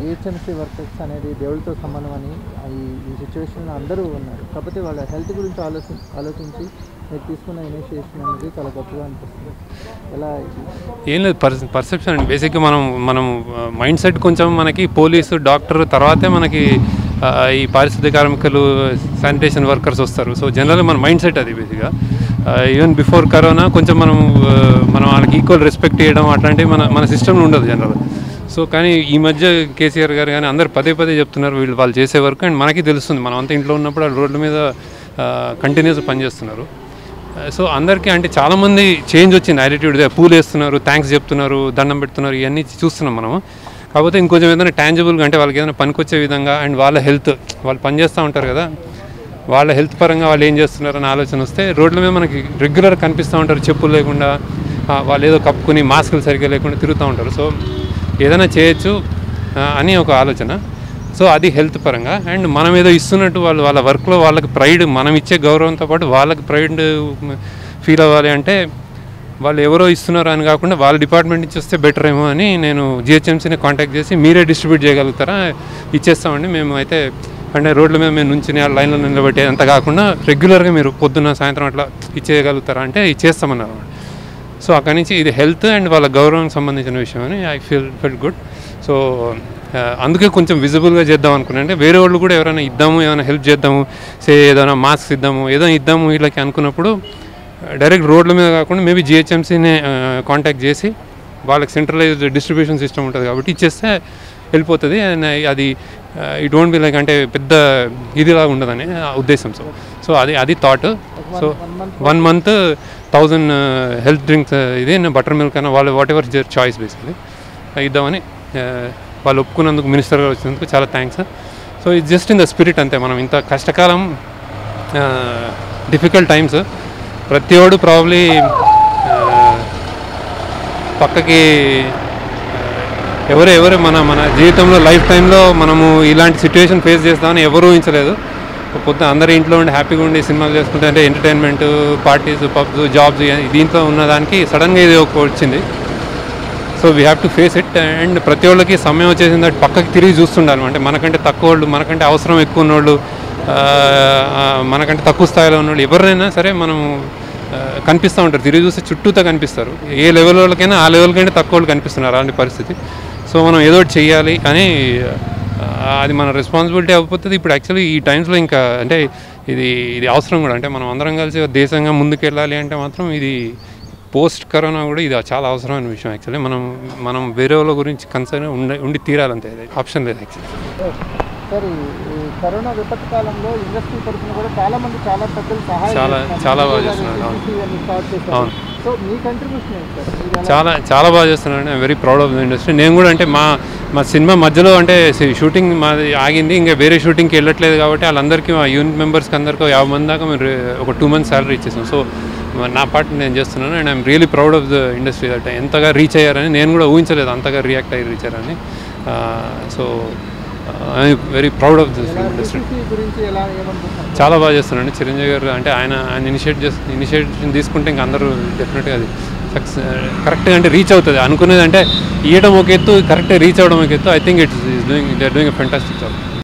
GHMC workers అనేది దేవుడితో సమానం అని ఈ ఈ సిచ్యువేషన్లో అందరూ ఉన్నారు కాకపోతే వాళ్ళ హెల్త్ గురించి ఆలోచి ఆలోచించి మీరు తీసుకున్న ఇనిషియేషన్ అనేది చాలా గొప్పగా అనిపిస్తుంది ఎలా ఇది ఏం లేదు పర్ పర్సెప్షన్ అండి బేసిక్గా మనం మనం మైండ్ సెట్ కొంచెం మనకి పోలీసు డాక్టర్ తర్వాతే మనకి ఆ, ఈ పారిశుద్ధ్య కార్మికులు శానిటేషన్ వర్కర్స్ వస్తారు సో జనరల్గా మన మైండ్ సెట్ అది బేసిక్గా ఈవెన్ బిఫోర్ కరోనా కొంచెం మనం ఆ, మనం వాళ్ళకి ఈక్వల్ రెస్పెక్ట్ చేయడం అట్లాంటివి మన మన సిస్టంలో ఉండదు జనరల్ సో కానీ ఈ మధ్య కేసీఆర్ గారు కానీ అందరు పదే పదే చెప్తున్నారు వీళ్ళు వాళ్ళు చేసే వర్క్ అండ్ మనకి తెలుస్తుంది మనం అంతా ఇంట్లో ఉన్నప్పుడు వాళ్ళు రోడ్ల మీద కంటిన్యూస్ పనిచేస్తున్నారు సో అందరికీ అంటే చాలామంది చేంజ్ వచ్చింది యాటిట్యూడ్ పూలు వేస్తున్నారు థ్యాంక్స్ చెప్తున్నారు దండం పెడుతున్నారు ఇవన్నీ చూస్తున్నాం మనం కాకపోతే ఇంకొంచెం ఏదైనా ట్యాంజిబుల్గా అంటే వాళ్ళకి ఏదైనా పనికొచ్చే విధంగా అండ్ వాళ్ళ హెల్త్ వాళ్ళు పని చేస్తూ ఉంటారు కదా వాళ్ళ హెల్త్ పరంగా వాళ్ళు ఏం చేస్తున్నారు అనే ఆలోచన వస్తే రోడ్ల మీద మనకి రెగ్యులర్ కనిపిస్తూ ఉంటారు చెప్పులు లేకుండా ఆ, వాళ్ళు ఏదో కప్పుకొని మాస్కులు సరిగ్గా లేకుండా తిరుగుతూ ఉంటారు సో ఏదైనా చేయొచ్చు ఆ, అని ఒక ఆలోచన సో అది హెల్త్ పరంగా అండ్ మనం ఏదో ఇస్తున్నట్టు వాళ్ళు వాళ్ళ వర్క్లో వాళ్ళకి ప్రైడ్ మనం ఇచ్చే గౌరవంతో పాటు వాళ్ళకి ప్రైడ్ ఫీల్ అవ్వాలి అంటే వాళ్ళు ఎవరో ఇస్తున్నారు అని కాకుండా వాళ్ళ డిపార్ట్మెంట్ నుంచి వస్తే బెటర్ ఏమో అని నేను జిహెచ్ఎంసీని కాంటాక్ట్ చేసి మీరే డిస్ట్రిబ్యూట్ చేయగలుగుతారా ఇచ్చేస్తామండి మేము అయితే అంటే రోడ్ల మీద మేము నుంచి లైన్లో నిలబెట్టే అంత కాకుండా రెగ్యులర్గా మీరు పొద్దున్న సాయంత్రం అట్లా ఇచ్చేయగలుగుతారా అంటే ఇచ్చేస్తామన్నారు సో అక్కడి నుంచి ఇది హెల్త్ అండ్ వాళ్ళ గౌరవం సంబంధించిన విషయం అని I feel fell good so ah, అందుకే కొంచెం విజిబుల్గా చేద్దాం అనుకున్నాను అంటే వేరే వాళ్ళు కూడా ఎవరైనా ఇద్దాము ఏమైనా హెల్ప్ చేద్దాము సే ఏదైనా మాస్క్ ఇద్దాము ఏదో ఇద్దాము వీళ్ళకి అనుకున్నప్పుడు డైరెక్ట్ రోడ్ల మీద కాకుండా మేబీ జిహెచ్ఎంసీనే కాంటాక్ట్ చేసి వాళ్ళకి సెంట్రలైజ్డ్ డిస్ట్రిబ్యూషన్ సిస్టమ్ ఉంటుంది కాబట్టి ఇచ్చేస్తే వెళ్ళిపోతుంది అండ్ అది ఇట్ డోంట్ బి లైక్ అంటే పెద్ద ఇదిలా ఉండదని ఆ ఉద్దేశం సో సో అది అది thought so one month thousand health drinks ఇది బటర్ మిల్క్ అయినా వాళ్ళు వాట్ ఎవర్ చాయిస్ బేసిక్లీ ఇద్దామని ఆ, వాళ్ళు ఒప్పుకున్నందుకు మినిస్టర్ గారు వచ్చినందుకు చాలా థ్యాంక్స్ సో ఇది జస్ట్ ఇన్ ద స్పిరిట్ అంతే మనం ఇంత కష్టకాలం డిఫికల్ట్ టైమ్స్ ప్రతి ఒడు ప్రాబ్లీ పక్కకి ఎవరు ఎవరు మన మన జీవితంలో లైఫ్ టైంలో మనము ఇలాంటి సిచ్యువేషన్ ఫేస్ చేస్తామని ఎవరు ఊహించలేదు పొద్దున అందరి ఇంట్లో ఉండి హ్యాపీగా ఉండి సినిమాలు చేసుకుంటే అంటే ఎంటర్టైన్మెంట్ పార్టీస్ పబ్స్ జాబ్స్ దీంట్లో ఉన్నదానికి సడన్గా ఇది ఒక వచ్చింది so we have to face it and ప్రతి ఒళ్ళకి సమయం వచ్చేసింది that పక్కకి తిరిగి చూస్తుండాలి అంటే మనకంటే తక్కువ వాళ్ళు మనకంటే అవసరం ఎక్కువ ఉన్నోళ్ళు ఆ, ఆ, మనకంటే తక్కువ స్థాయిలో ఉన్నోళ్ళు ఎవరినైనా సరే మనం ఆ, కనిపిస్తూ ఉంటారు తిరిగి చూస్తే చుట్టూతో కనిపిస్తారు ఏ లెవెల్ వాళ్ళకైనా ఆ లెవెల్ కంటే తక్కువ వాళ్ళు కనిపిస్తున్నారు అలాంటి పరిస్థితి సో మనం ఏదో ఒకటి చెయ్యాలి అని ఆ, అది మన రెస్పాన్సిబిలిటీ అయిపోతుంది ఇప్పుడు యాక్చువల్లీ ఈ టైమ్స్లో ఇంకా అంటే ఇది ఇది అవసరం కూడా అంటే మనం అందరం కలిసి ఒక దేశంగా ముందుకెళ్ళాలి అంటే మాత్రం ఇది పోస్ట్ కరోనా కూడా ఇది చాలా అవసరమైన విషయం యాక్చువల్లీ మనం మనం వేరే వాళ్ళ గురించి కన్సర్న్ ఉండి ఉండి తీరాలంతే ఆప్షన్ లేదు యాక్చువల్లీ సార్ ఈ ఈ కరోనా విపత్తు కాలంలో ఇండస్ట్రీ తరఫున కూడా చాలా మంది చాలా పెద్దలు సహాయం చాలా- చేస్తున్నారు. చాలా బాగా మీరు చేస్తున్నారు, అవును. agency ఇవన్నీ start చేశారు. అవును. సో మీ కంట్రిబ్యూషన్ ఏంటి సార్ మీరు ఎలా- చాలా చాలా బాగా చేస్తున్నాను I'm very proud of the industry నేను కూడా అంటే మా మా సినిమా మధ్యలో అంటే షూటింగ్ మాది ఆగింది ఇంకా వేరే షూటింగ్కి వెళ్ళట్లేదు కాబట్టి వాళ్ళందరికీ మా యూనిట్ మెంబర్స్కి అందరికీ యాభై మంది దాకా మేము రే- ఒక టూ మంత్స్ శాలరీ ఇచ్చేసాం సో నా పార్ట్ నేను చేస్తున్నాను and I'm really proud of the industry that ఎంతగా రీచ్ అయ్యారని నేను కూడా ఊహించలేదు అంతగా రియాక్ట్ అయ్యి రీచ్ అయ్యారని so I very proud of this industry CCC గురించి ఎలా ఏమనుకుంటున్నారు చాలా బాగా చేస్తున్నాడు చిరంజీవి గారు అంటే ఆయన ఆయన ఇనిషియేట్ చేసి ఇనిషియేషన్ తీసుకుంటే ఇంక అందరూ డెఫినెట్గా అది సక్సెస్ కరెక్ట్గా అంటే రీచ్ అవుతుంది అనుకునేది అంటే ఇవ్వడం ఒక ఎత్తు కరెక్ట్గా రీచ్ అవ్వడం ఒక ఎత్తు I think it's is doing they doing a fantastic job